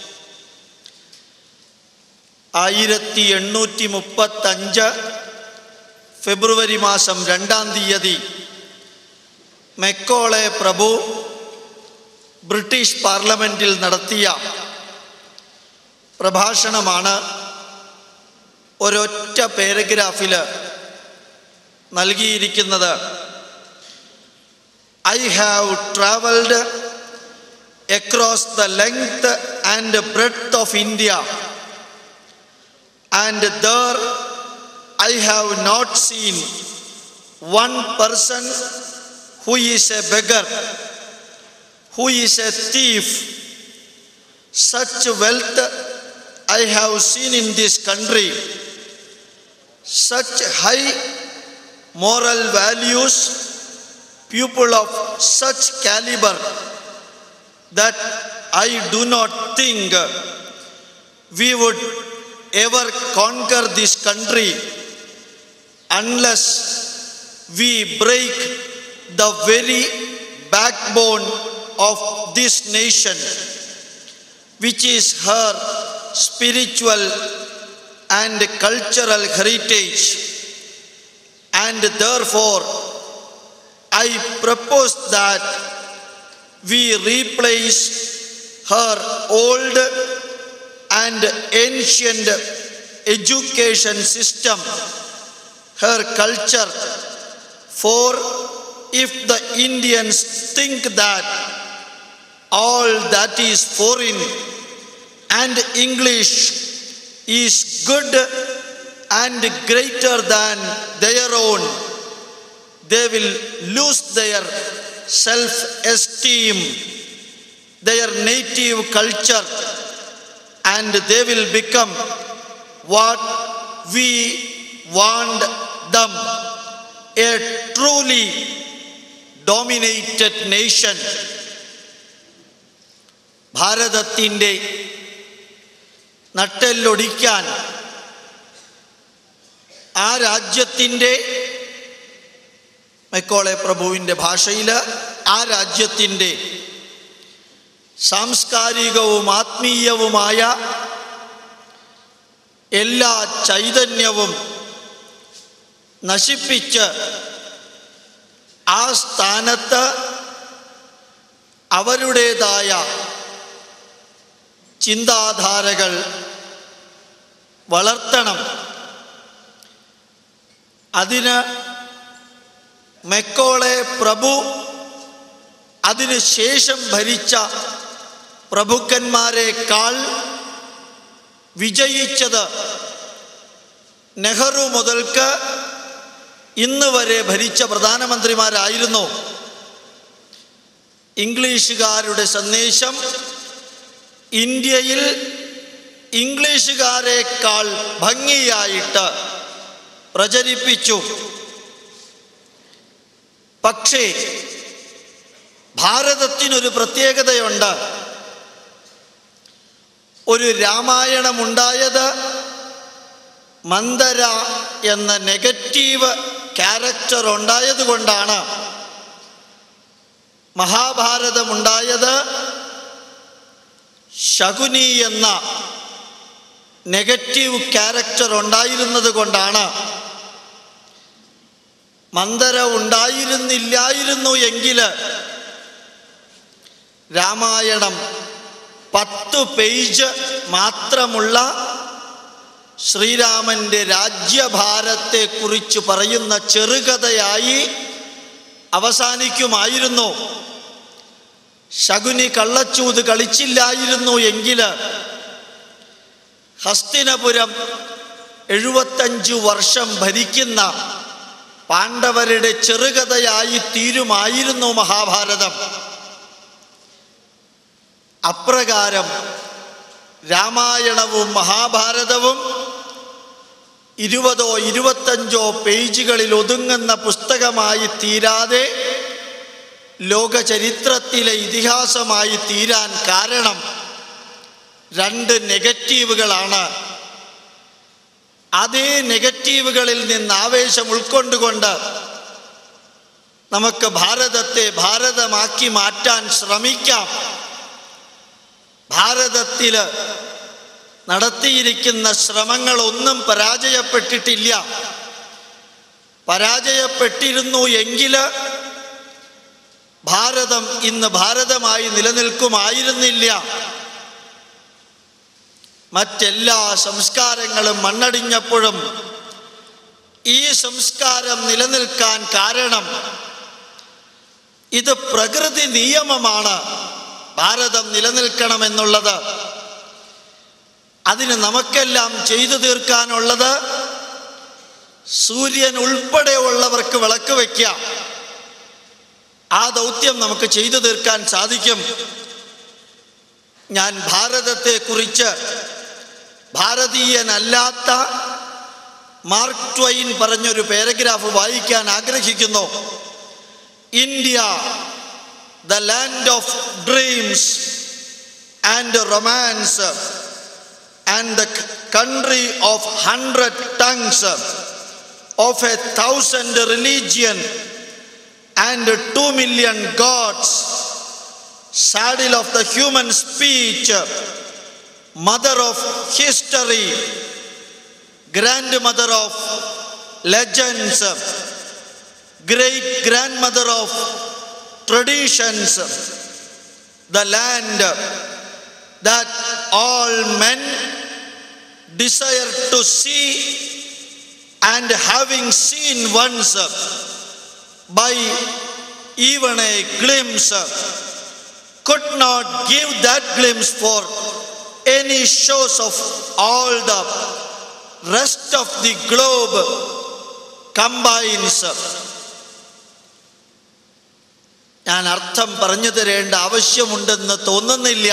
ആയിരത്തി എണ്ണൂറ്റി മുപ്പത്തഞ്ച് ഫെബ്രുവരി മാസം രണ്ടാം തീയതി മെക്കോളെ പ്രഭു ബ്രിട്ടീഷ് പാർലമെൻറ്റിൽ നടത്തിയ പ്രഭാഷണമാണ് ഒരൊറ്റ പാരഗ്രാഫിൽ നൽകിയിരിക്കുന്നത് I have travelled across the length and breadth of India and there I have not seen one person who is a beggar, who is a thief. Such wealth I have seen in this country, such high moral values, people of such caliber that I do not think we would ever conquer this country unless we break the very backbone of this nation, which is her spiritual and cultural heritage. And therefore, I propose that we replace her old and ancient education system, her culture, for if the Indians think that all that is foreign and English is good and greater than their own, they will lose their self esteem, their native culture, and they will become what we want them a truly dominated nation. ഭാരതത്തിൻ്റെ നട്ടെല്ലൊടിക്കാൻ ആ രാജ്യത്തിൻ്റെ Macaulay പ്രഭുവിൻ്റെ ഭാഷയിൽ ആ രാജ്യത്തിൻ്റെ സാംസ്കാരികവും ആത്മീയവുമായ എല്ലാ ചൈതന്യവും നശിപ്പിച്ച് ആ സ്ഥാനത്ത് അവരുടേതായ ചിന്താധാരകൾ വളർത്തണം അതിന് മെക്കോളെ പ്രഭു അതിന് ശേഷം ഭരിച്ച പ്രഭുക്കന്മാരെക്കാൾ വിജയിച്ചത് നെഹ്റു മുതൽക്ക് ഇന്ന് വരെ ഭരിച്ച പ്രധാനമന്ത്രിമാരായിരുന്നു ഇംഗ്ലീഷുകാരുടെ സന്ദേശം ഇന്ത്യയിൽ ഇംഗ്ലീഷുകാരെക്കാൾ ഭംഗിയായിട്ട് പ്രചരിപ്പിച്ചു പക്ഷേ ഭാരതത്തിനൊരു പ്രത്യേകതയുണ്ട് ഒരു രാമായണമുണ്ടായത് മന്ദര എന്ന നെഗറ്റീവ് ക്യാരക്ടർ ഉണ്ടായതുകൊണ്ടാണ് മഹാഭാരതമുണ്ടായത് ശകുനി എന്ന നെഗറ്റീവ് ക്യാരക്ടർ ഉണ്ടായിരുന്നത് കൊണ്ടാണ് മന്ദര ഉണ്ടായിരുന്നില്ലായിരുന്നു എങ്കിൽ രാമായണം പത്ത് പേജ് മാത്രമുള്ള ശ്രീരാമൻ്റെ രാജ്യഭാരത്തെക്കുറിച്ച് പറയുന്ന ചെറുകഥയായി അവസാനിക്കുമായിരുന്നു ശകുനി കള്ളച്ചൂത് കളിച്ചില്ലായിരുന്നു എങ്കിൽ ഹസ്തിനപുരം എഴുപത്തഞ്ചു വർഷം ഭരിക്കുന്ന പാണ്ഡവരുടെ ചെറുകഥയായി തീരുമായിരുന്നു മഹാഭാരതം അപ്രകാരം രാമായണവും മഹാഭാരതവും ഇരുപതോ ഇരുപത്തഞ്ചോ പേജുകളിൽ ഒതുങ്ങുന്ന പുസ്തകമായി തീരാതെ ലോക ചരിത്രത്തിലെ ഇതിഹാസമായി തീരാൻ കാരണം രണ്ട് നെഗറ്റീവുകളാണ് അതേ നെഗറ്റീവുകളിൽ നിന്ന് ആവേശം ഉൾക്കൊണ്ടുകൊണ്ട് നമുക്ക് ഭാരതത്തെ ഭാരതമാക്കി മാറ്റാൻ ശ്രമിക്കാം ഭാരതത്തിൽ നടത്തിയിരിക്കുന്ന ശ്രമങ്ങളൊന്നും പരാജയപ്പെട്ടിട്ടില്ല പരാജയപ്പെട്ടിരുന്നു എങ്കിൽ ഭാരതം ഇന്ന് ഭാരതമായി നിലനിൽക്കുമായിരുന്നില്ല മറ്റെല്ലാ സംസ്കാരങ്ങളും മണ്ണടിഞ്ഞപ്പോഴും ഈ സംസ്കാരം നിലനിൽക്കാൻ കാരണം ഇത് പ്രകൃതി നിയമമാണ് ഭാരതം നിലനിൽക്കണമെന്നുള്ളത് അതിന് നമുക്കെല്ലാം ചെയ്തു തീർക്കാനുള്ളത് സൂര്യൻ ഉൾപ്പെടെയുള്ളവർക്ക് വിളക്ക് വയ്ക്കാം ആ ദൗത്യം നമുക്ക് ചെയ്തു തീർക്കാൻ സാധിക്കും ഞാൻ ഭാരതത്തെക്കുറിച്ച് ഭാരതീയനല്ലാത്ത മാർക്ക് ട്വൈൻ പറഞ്ഞൊരു പാരഗ്രാഫ് വായിക്കാൻ ആഗ്രഹിക്കുന്നു India the land of dreams and romance and the country of hundred tongues of a thousand religion and two million gods saddle of the human speech, mother of history, grandmother of legends, great grandmother of traditions, the land that all men desire to see and having seen once by even a glimpse could not give that glimpse for any shows of all the rest of the globe combines. ഞാൻ അർത്ഥം പറഞ്ഞു തരേണ്ട ആവശ്യമുണ്ടെന്ന് തോന്നുന്നില്ല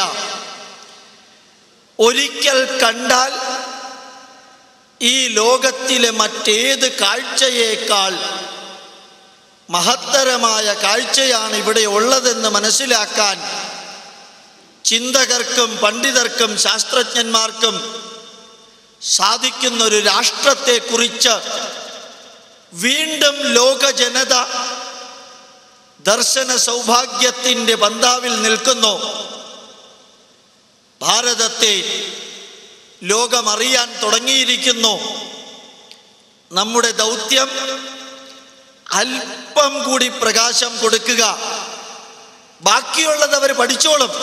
ഒരിക്കൽ കണ്ടാൽ ഈ ലോകത്തിലെ മറ്റേത് കാഴ്ചയേക്കാൾ മഹത്തരമായ കാഴ്ചയാണ് ഇവിടെ ഉള്ളതെന്ന് മനസ്സിലാക്കാൻ ചിന്തകർക്കും പണ്ഡിതർക്കും ശാസ്ത്രജ്ഞന്മാർക്കും സാധിക്കുന്ന ഒരു രാഷ്ട്രത്തെക്കുറിച്ച് വീണ്ടും ലോക ജനത ദർശന സൗഭാഗ്യത്തിൻ്റെ പന്താവിൽ നിൽക്കുന്നു ഭാരതത്തെ ലോകമറിയാൻ തുടങ്ങിയിരിക്കുന്നു നമ്മുടെ ദൗത്യം അല്പം കൂടി പ്രകാശം കൊടുക്കുക ബാക്കിയുള്ളത് അവർ പഠിച്ചോളും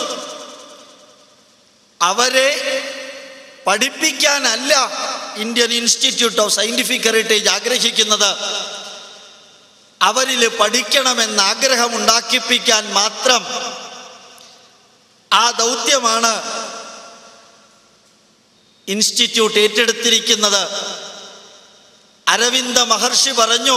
അവരെ പഠിപ്പിക്കാനല്ല Indian Institute of Scientific Heritage ആഗ്രഹിക്കുന്നത് അവരിൽ പഠിക്കണമെന്ന് ആഗ്രഹം ഉണ്ടാക്കിപ്പിക്കാൻ മാത്രം ആ ദൗത്യമാണ് ഇൻസ്റ്റിറ്റ്യൂട്ട് ഏറ്റെടുത്തിരിക്കുന്നത് അരവിന്ദ മഹർഷി പറഞ്ഞു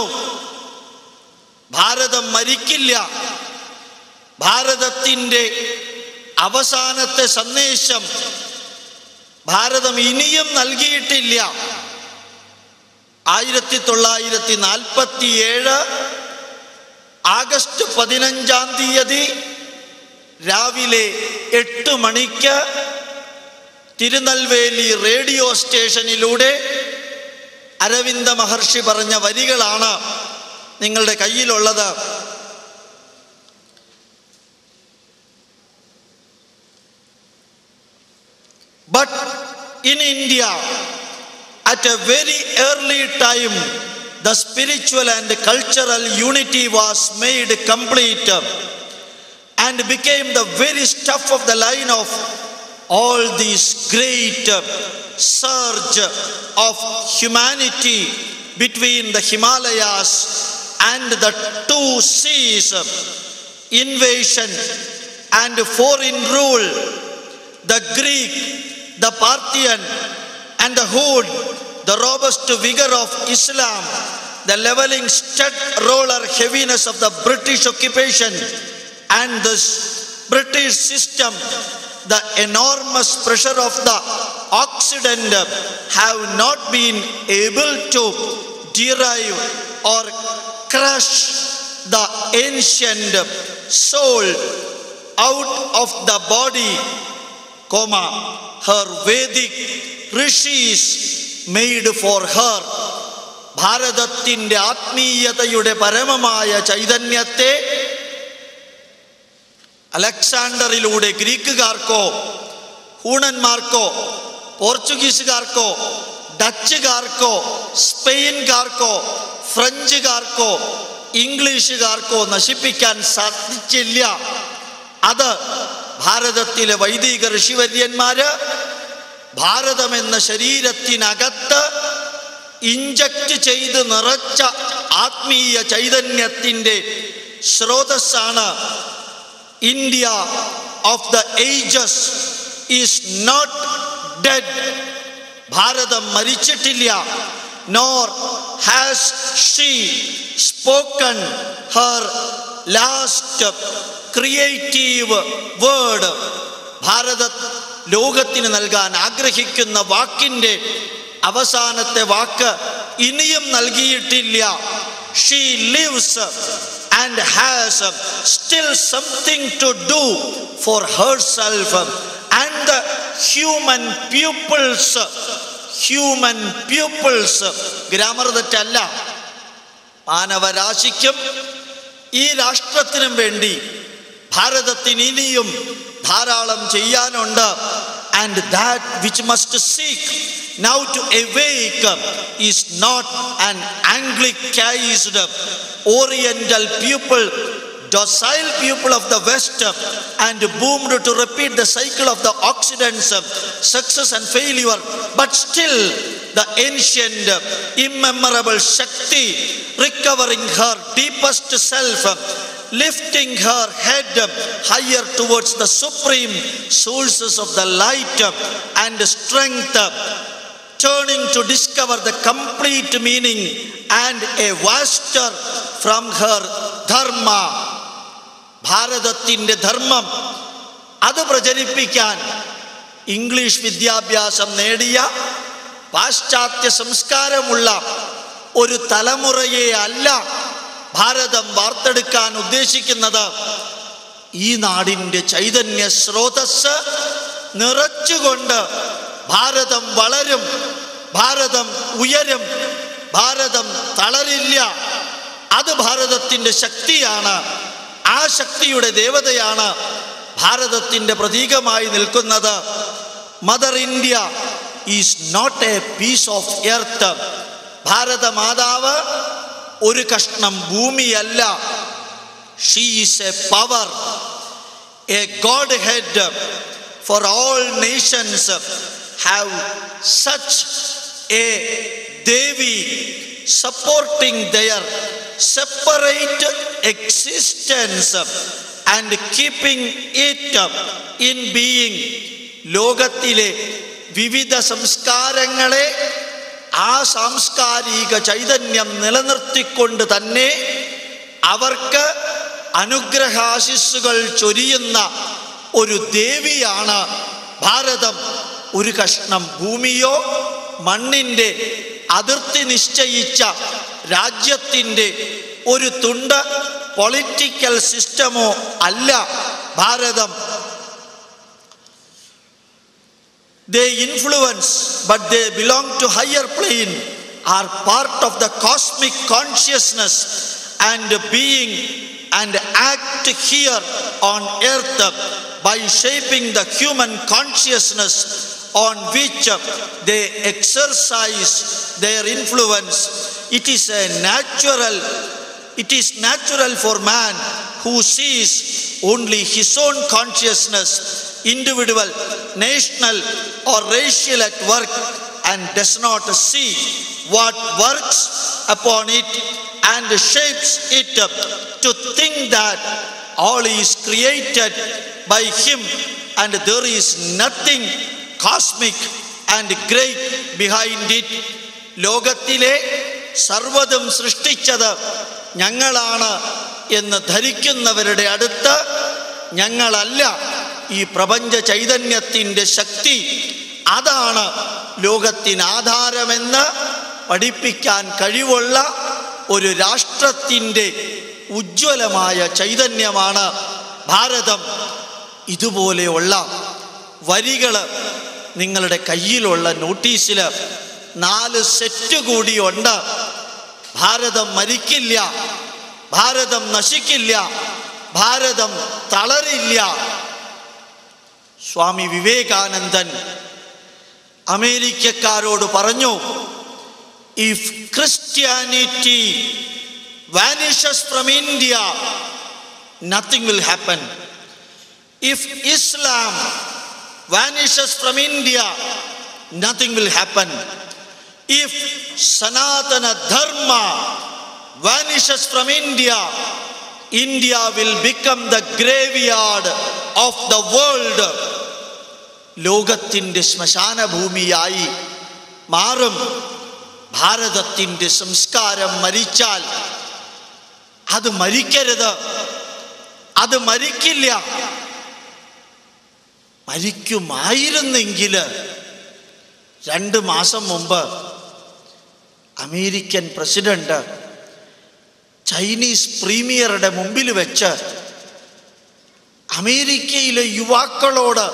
ഭാരതം മരിക്കില്ല ഭാരതത്തിൻ്റെ അവസാനത്തെ സന്ദേശം ഭാരതം ഇനിയും നൽകിയിട്ടില്ല ആയിരത്തി തൊള്ളായിരത്തി നാൽപ്പത്തി ഏഴ് ആഗസ്റ്റ് പതിനഞ്ചാം തീയതി രാവിലെ എട്ട് മണിക്ക് തിരുനെൽവേലി റേഡിയോ സ്റ്റേഷനിലൂടെ അരവിന്ദ മഹർഷി പറഞ്ഞ വരികളാണ് നിങ്ങളുടെ കയ്യിലുള്ളത് But in India, at a very early time, the spiritual and cultural unity was made complete and became the very stuff of the line of all this great surge of humanity between the Himalayas and the two seas, invasion and foreign rule, the Greek, the Parthian, and the Hood, the robust vigor of Islam, the leveling stud roller heaviness of the British occupation, and the British system, the enormous pressure of the Occident have not been able to derive or crush the ancient soul out of the body, comma, her Vedic rishis made for her. ഭാരതത്തിൻ്റെ ആത്മീയതയുടെ പരമമായ ചൈതന്യത്തെ അലക്സാണ്ടറിലൂടെ ഗ്രീക്കുകാർക്കോ ഹൂണന്മാർക്കോ പോർച്ചുഗീസുകാർക്കോ ഡച്ചുകാർക്കോ സ്പെയിൻകാർക്കോ ഫ്രഞ്ചുകാർക്കോ ഇംഗ്ലീഷുകാർക്കോ നശിപ്പിക്കാൻ സാധിച്ചില്ല അത് ഭാരതത്തിലെ വൈദിക ഋഷിവര്യന്മാര് ഭാരതമെന്ന ശരീരത്തിനകത്ത് inject ചെയ്ത് നിറച്ച ആത്മീയ ചൈതന്യത്തിൻ്റെ സ്രോതസ്സാണ് India of the ages is not dead ഭാരതം മരിച്ചിട്ടില്ല nor has she spoken her last creative word ഭാരത ലോകത്തിന് നൽകാൻ ആഗ്രഹിക്കുന്ന വാക്കിൻ്റെ അവസാനത്തെ വാക്ക് ഇനിയും നൽകിയിട്ടില്ല she lives and has still something to do for herself and the human pupils human pupils grammar തെറ്റല്ല മാനവരാശിക്കും ഈ രാഷ്ട്രത്തിനും വേണ്ടി ഭാരതത്തിന് ഇനിയും ധാരാളം ചെയ്യാനുണ്ട് and that which must seek now to awake is not an anglicized oriental pupil docile pupil of the west and boomed to repeat the cycle of the occident's success and failure but still the ancient immemorable shakti recovering her deepest self lifting her head higher towards the supreme sources of the light and strength turning to discover the complete meaning and a vaster from her dharma ഭാരതത്തിൻ്റെ ധർമ്മം അത് പ്രചരിപ്പിക്കാൻ English വിദ്യാഭ്യാസം നേടിയ പാശ്ചാത്യ സംസ്കാരമുള്ള ഒരു തലമുറയെ അല്ല ഭാരതം വാർത്തെടുക്കാൻ ഉദ്ദേശിക്കുന്നത് ഈ നാടിൻ്റെ ചൈതന്യ സ്രോതസ് നിറച്ചുകൊണ്ട് ഭാരതം വളരും ഭാരതം ഉയരും ഭാരതം തളരില്ല അത് ഭാരതത്തിൻ്റെ ശക്തിയാണ് ആ ശക്തിയുടെ ദേവതയാണ് ഭാരതത്തിൻ്റെ പ്രതീകമായി നിൽക്കുന്നത് mother India is not a piece of earth ഭാരത മാതാവ് ഒരു കഷ്ണം ഭൂമിയല്ല she is a power a godhead for all nations have such a Devi supporting their separate existence and keeping it in being ലോകത്തിലെ വിവിധ സംസ്കാരങ്ങളെ ആ സാംസ്കാരിക ചൈതന്യം നിലനിർത്തിക്കൊണ്ട് തന്നെ അവർക്ക് അനുഗ്രഹാശിസ്സുകൾ ചൊരിയുന്ന ഒരു ദേവിയാണ് ഭാരതം ഒരു കഷ്ണം ഭൂമിയോ മണ്ണിൻ്റെ അതിർത്തി നിശ്ചയിച്ച രാജ്യത്തിൻ്റെ ഒരു തുണ്ട് പൊളിറ്റിക്കൽ സിസ്റ്റമോ അല്ല ഭാരതം they influence but they belong to higher plane are part of the cosmic consciousness and being and act here on earth by shaping the human consciousness on which they exercise their influence it is a natural it is natural for man who sees only his own consciousness individual national or racial at work and does not see what works upon it and shapes it to think that all is created by Him, and there is nothing cosmic and great behind it. ലോകത്തിലെ സർവ്വതും സൃഷ്ടിച്ചത് ഞങ്ങളാണ് എന്ന് ധരിക്കുന്നവരുടെ അടുത്ത് ഞങ്ങളല്ല ഈ പ്രപഞ്ച ചൈതന്യത്തിൻ്റെ ശക്തി അതാണ് ലോകത്തിന് ആധാരമെന്ന് പഠിപ്പിക്കാൻ കഴിവുള്ള ഒരു രാഷ്ട്രത്തിൻ്റെ ഉജ്ജ്വലമായ ചൈതന്യമാണ് ഭാരതം ഇതുപോലെയുള്ള വരികൾ നിങ്ങളുടെ കയ്യിലുള്ള നോട്ടീസിൽ നാല് സെറ്റ് കൂടിയുണ്ട് ഭാരതം മരിക്കില്ല ഭാരതം നശിക്കില്ല ഭാരതം തളരില്ല സ്വാമി വിവേകാനന്ദൻ അമേരിക്കക്കാരോട് പറഞ്ഞു if Christianity vanishes from India nothing will happen if Islam vanishes from India nothing will happen if Sanatana Dharma vanishes from India India will become the graveyard of the world ലോകത്തിൻ്റെ ശ്മശാന ഭൂമിയായി മാറും ഭാരതത്തിൻ്റെ സംസ്കാരം മരിച്ചാൽ അത് മരിക്കരുത് അത് മരിക്കില്ല മരിക്കുമായിരുന്നെങ്കിൽ രണ്ട് മാസം മുമ്പ് അമേരിക്കൻ പ്രസിഡന്റ് ചൈനീസ് പ്രീമിയറുടെ മുമ്പിൽ വെച്ച് അമേരിക്കയിലെ യുവാക്കളോട്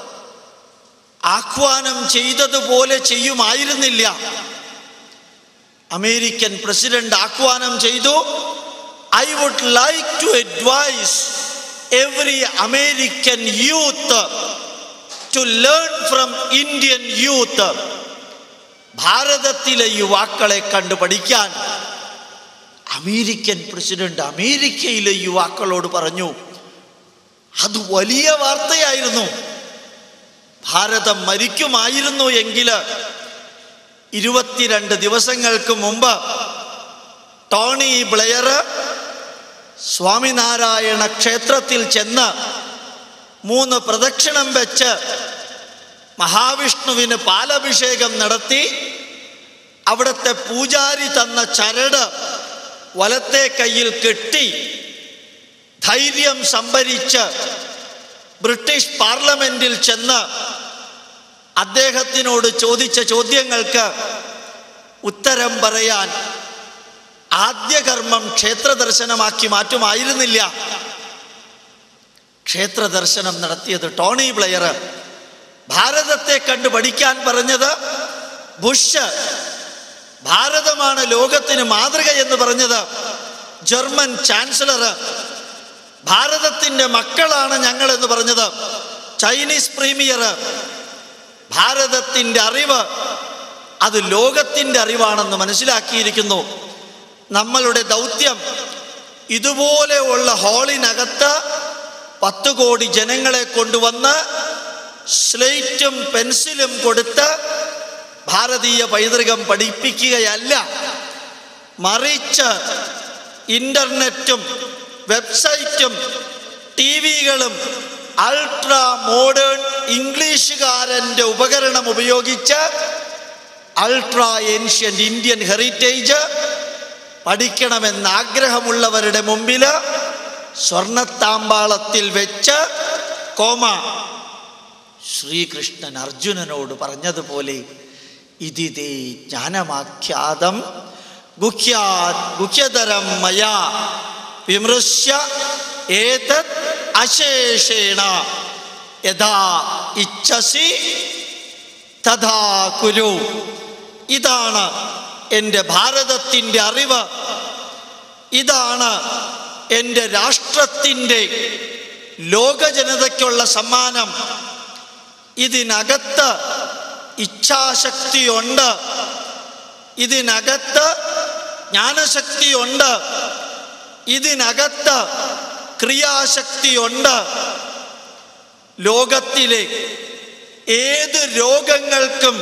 ആഹ്വാനം ചെയ്തതുപോലെ ചെയ്യുമായിരുന്നില്ല അമേരിക്കൻ പ്രസിഡന്റ് ആഹ്വാനം ചെയ്തു I would like to advise every American youth to learn from Indian youth ഭാരതത്തിലെ യുവാക്കളെ കണ്ടു പഠിക്കാൻ അമേരിക്കൻ പ്രസിഡന്റ് അമേരിക്കയിലെ യുവാക്കളോട് പറഞ്ഞു അത് വലിയ വാർത്തയായിരുന്നു ഭാരതം മരിക്കുമായിരുന്നു എങ്കിൽ ഇരുപത്തിരണ്ട് ദിവസങ്ങൾക്ക് മുമ്പ് ടോണി ബ്ലെയർ സ്വാമിനാരായണ ക്ഷേത്രത്തിൽ ചെന്ന് മൂന്ന് പ്രദക്ഷിണം വെച്ച് മഹാവിഷ്ണുവിന് പാലഭിഷേകം നടത്തി അവിടുത്തെ പൂജാരി തന്ന ചരട് വലത്തെ കയ്യിൽ കെട്ടി ധൈര്യം സംഭരിച്ച് ബ്രിട്ടീഷ് പാർലമെന്റിൽ ചെന്ന് അദ്ദേഹത്തിനോട് ചോദിച്ച ചോദ്യങ്ങൾക്ക് ഉത്തരം പറയാൻ ആദ്യകർമ്മം ക്ഷേത്ര ദർശനമാക്കി മാറ്റുമായിരുന്നില്ല ക്ഷേത്ര ദർശനം നടത്തിയത് ടോണി ബ്ലെയർ ഭാരതത്തെ കണ്ടു പഠിക്കാൻ പറഞ്ഞത് ബുഷ് ഭാരതമാണ് ലോകത്തിന് മാതൃക എന്ന് പറഞ്ഞത് ജർമ്മൻ ചാൻസലർ ഭാരതത്തിൻ്റെ മക്കളാണ് ഞങ്ങൾ എന്ന് പറഞ്ഞത് ചൈനീസ് പ്രീമിയർ ഭാരതത്തിൻ്റെ അറിവ് അത് ലോകത്തിൻ്റെ അറിവാണെന്ന് മനസ്സിലാക്കിയിരിക്കുന്നു നമ്മളുടെ ദൗത്യം ഇതുപോലെയുള്ള ഹാളിനകത്ത് പത്ത് കോടി ജനങ്ങളെ കൊണ്ടുവന്ന് സ്ലേറ്റും പെൻസിലും കൊടുത്ത് ഭാരതീയ പൈതൃകം പഠിപ്പിക്കുകയല്ല മറിച്ച് ഇൻ്റർനെറ്റും വെബ്സൈറ്റും ടി വികളും അൾട്രാ മോഡേൺ ഇംഗ്ലീഷുകാരൻ്റെ ഉപകരണം ഉപയോഗിച്ച് അൾട്രാ ഏൻഷ്യൻ്റ് ഇന്ത്യൻ ഹെറിറ്റേജ് പഠിക്കണമെന്ന് ആഗ്രഹമുള്ളവരുടെ മുമ്പിൽ സ്വർണത്താമ്പാളത്തിൽ വെച്ച് കോമ ശ്രീകൃഷ്ണൻ അർജുനനോട് പറഞ്ഞതുപോലെ ഇതിതേ ജ്ഞാനമാഖ്യാതം ഗുഹ്യാ ഗുഹ്യതരം മയാ വിമൃശ്യ ഏതത് അശേഷേണ യഥാ ഇച്ഛസി തഥാ കുരു ഇതാണ് എൻ്റെ ഭാരതത്തിൻ്റെ അറിവ് ഇതാണ് എൻ്റെ രാഷ്ട്രത്തിൻ്റെ ലോകജനതയ്ക്കുള്ള സമ്മാനം ഇതിനകത്ത് ഇച്ഛാശക്തിയുണ്ട് ഇതിനകത്ത് ജ്ഞാനശക്തിയുണ്ട് ഇതിനകത്ത് ക്രിയാശക്തിയുണ്ട് ലോകത്തിലെ ഏത് രോഗങ്ങൾക്കും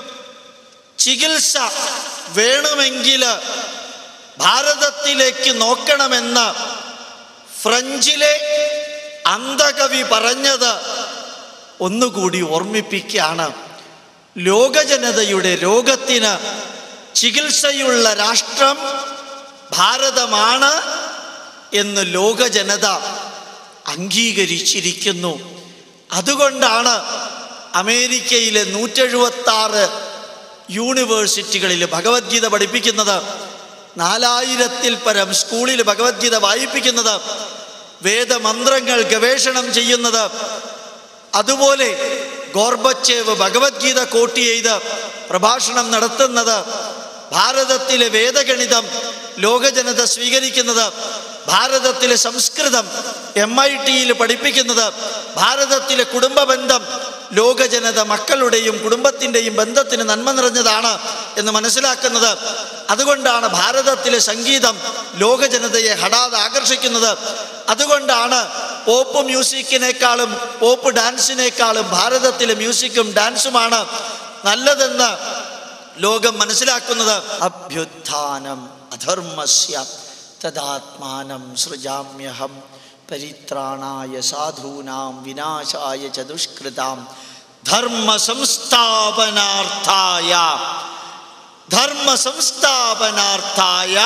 ചികിത്സ വേണമെങ്കിൽ ഭാരതത്തിലേക്ക് നോക്കണമെന്ന് ഫ്രഞ്ചിലെ അന്ധകവി പറഞ്ഞത് ഒന്നുകൂടി ഓർമ്മിപ്പിക്കുകയാണ് ലോകജനതയുടെ രോഗത്തിന് ചികിത്സയുള്ള രാഷ്ട്രം ഭാരതമാണ് എന്ന് ലോകജനത അംഗീകരിച്ചിരിക്കുന്നു അതുകൊണ്ടാണ് അമേരിക്കയിലെ നൂറ്റെഴുപത്തി ആറ് യൂണിവേഴ്സിറ്റികളിൽ ഭഗവത്ഗീത പഠിപ്പിക്കുന്നത് നാലായിരത്തിൽ പരം സ്കൂളിൽ ഭഗവത്ഗീത വായിപ്പിക്കുന്നത് വേദമന്ത്രങ്ങൾ ഗവേഷണം ചെയ്യുന്നത് അതുപോലെ ഗോർബച്ചേവ് ഭഗവത്ഗീത കോട്ട് ചെയ്ത് പ്രഭാഷണം നടത്തുന്നത് ഭാരതത്തിലെ വേദഗണിതം ലോകജനത സ്വീകരിക്കുന്നത് ഭാരതത്തിലെ സംസ്കൃതം എം ഐ ടിയിൽ പഠിപ്പിക്കുന്നത് ഭാരതത്തിലെ കുടുംബ ബന്ധം ലോകജനത മക്കളുടെയും കുടുംബത്തിൻ്റെയും ബന്ധത്തിന് നന്മ നിറഞ്ഞതാണ് എന്ന് മനസ്സിലാക്കുന്നത് അതുകൊണ്ടാണ് ഭാരതത്തിലെ സംഗീതം ലോകജനതയെ ഹഠാതെ ആകർഷിക്കുന്നത് അതുകൊണ്ടാണ് പോപ്പ് മ്യൂസിക്കിനേക്കാളും പോപ്പ് ഡാൻസിനേക്കാളും ഭാരതത്തിലെ മ്യൂസിക്കും ഡാൻസുമാണ് നല്ലതെന്ന് ലോകം മനസ്സിലാക്കുന്നത് അഭ്യുത്ഥാനം അധർമ്മസ്യ തദാത്മാനം സൃജാമ്യഹം പരിത്രാണായ സാധൂനാം വിനാശായ ച ദുഷ്കൃതാം ധർമ്മ സംസ്ഥാപനാർത്ഥായ ധർമ്മ സംസ്ഥാപനാർത്ഥായ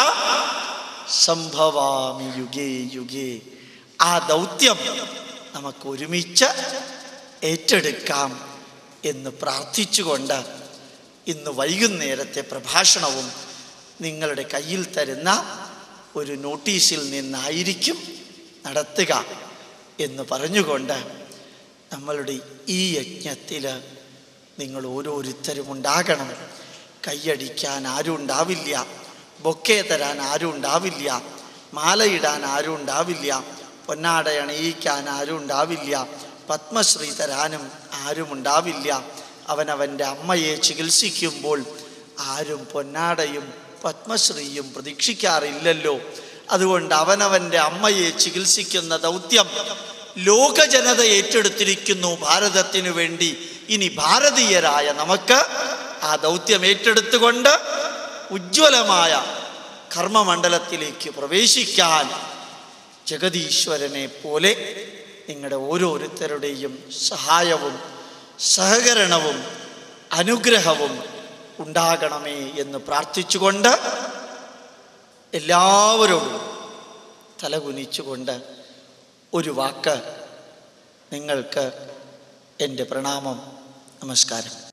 സംഭവാമി യുഗേ യുഗേ ആ ദൗത്യം നമുക്ക് ഒരുമിച്ച് ഏറ്റെടുക്കാം എന്ന് പ്രാർത്ഥിച്ചുകൊണ്ട് ഇന്ന് വൈകുന്നേരത്തെ പ്രഭാഷണവും നിങ്ങളുടെ കയ്യിൽ തരുന്ന ഒരു നോട്ടീസിൽ നിന്നായിരിക്കും നടത്തുക എന്ന് പറഞ്ഞുകൊണ്ട് നമ്മളുടെ ഈ യജ്ഞത്തിൽ നിങ്ങൾ ഓരോരുത്തരും ഉണ്ടാകണം കൈയടിക്കാൻ ആരും ഉണ്ടാവില്ല ബൊക്കെ തരാൻ ആരും ഉണ്ടാവില്ല മാലയിടാൻ ആരും ഉണ്ടാവില്ല പൊന്നാട അണിയിക്കാൻ ആരും ഉണ്ടാവില്ല പത്മശ്രീ തരാനും ആരും ഉണ്ടാവില്ല അവനവൻ്റെ അമ്മയെ ചികിത്സിക്കുമ്പോൾ ആരും പൊന്നാടയും പത്മശ്രീയും പ്രതീക്ഷിക്കാറില്ലല്ലോ അതുകൊണ്ട് അവനവൻ്റെ അമ്മയെ ചികിത്സിക്കുന്ന ദൗത്യം ലോകജനത ഏറ്റെടുത്തിരിക്കുന്നു ഭാരതത്തിനു വേണ്ടി ഇനി ഭാരതീയരായ നമുക്ക് ആ ദൗത്യം ഏറ്റെടുത്തുകൊണ്ട് ഉജ്ജ്വലമായ കർമ്മമണ്ഡലത്തിലേക്ക് പ്രവേശിക്കാൻ ജഗതീശ്വരനെ പോലെ നിങ്ങളുടെ ഓരോരുത്തരുടെയും സഹായവും സഹകരണവും അനുഗ്രഹവും ഉണ്ടാകണമേ എന്ന് പ്രാർത്ഥിച്ചുകൊണ്ട് എല്ലാവരോടും തലകുനിച്ചുകൊണ്ട് ഒരു വാക്ക് നിങ്ങൾക്ക് എൻ്റെ പ്രണാമം നമസ്കാരം